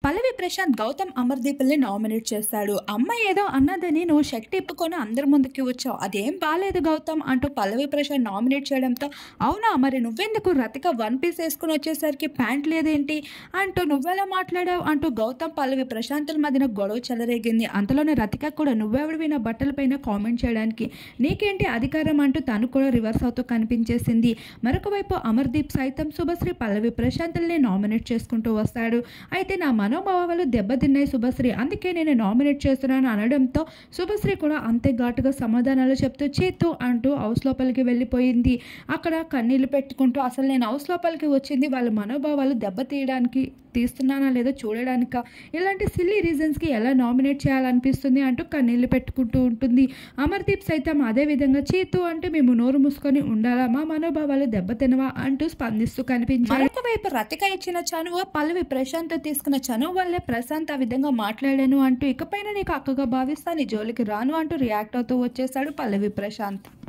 పల్లవి ప్రశాంత్ గౌతమ్ అమర్దీప్ని నామినేట్ చేస్తాడు అమ్మ ఏదో అన్నదని నువ్వు శక్తి ఇప్పుకొని అందరి ముందుకి వచ్చావు అదేం బాలేదు గౌతమ్ అంటూ పల్లవి ప్రశాంత్ నామినేట్ చేయడంతో అవునా మరి నువ్వెందుకు రతిక వన్ పీస్ వేసుకుని వచ్చేసరికి ప్యాంట్ లేదేంటి అంటూ నువ్వెలా మాట్లాడావు అంటూ గౌతమ్ పల్లవి ప్రశాంతుల మధ్యన గొడవ చెలరేగింది అంతలోనే రతిక కూడా నువ్వెవడివి నా బట్టల పైన కామెంట్ చేయడానికి నీకేంటి అధికారం అంటూ తను కూడా రివర్స్ అవుతూ కనిపించేసింది మరొక వైపు అమర్దీప్ సైతం శుభశ్రీ పల్లవి ప్రశాంతుల్ని నామినేట్ చేసుకుంటూ వస్తాడు అయితే నా మనోభావాలు దెబ్బతిన్నాయి శుభశ్రీ అందుకే నేను నామినేట్ చేస్తున్నాను అనడంతో శుభశ్రీ కూడా అంతే ఘాటుగా సమాధానాలు చెప్తూ చేతు అంటూ హౌస్ లోపలికి వెళ్ళిపోయింది అక్కడ కన్నీళ్లు పెట్టుకుంటూ అసలు నేను హౌస్ లోపలికి వచ్చింది వాళ్ళ మనోభావాలు దెబ్బతీయడానికి తీస్తున్నానా లేదో చూడడానిక ఇలాంటి సిల్లీ రీజన్స్కి ఎలా నామినేట్ చేయాలనిపిస్తుంది అంటూ కన్నీళ్లు పెట్టుకుంటూ ఉంటుంది అమర్దీప్ సైతం అదే విధంగా చేతు అంటే మేము నోరు మూసుకొని ఉండాలా మా మనోభావాలు దెబ్బతినవా అంటూ స్పందిస్తూ కనిపించారు మరొక వైపు రతిక ఇచ్చిన చనువు పల్లవి ప్రశాంత్ తీసుకున్న చనువు వల్లే ప్రశాంత్ ఆ విధంగా మాట్లాడాను అంటూ ఇకపైన నీకు అక్కగా భావిస్తా నీ జోలికి రాను అంటూ రియాక్ట్ అవుతూ వచ్చేసాడు పల్లవి ప్రశాంత్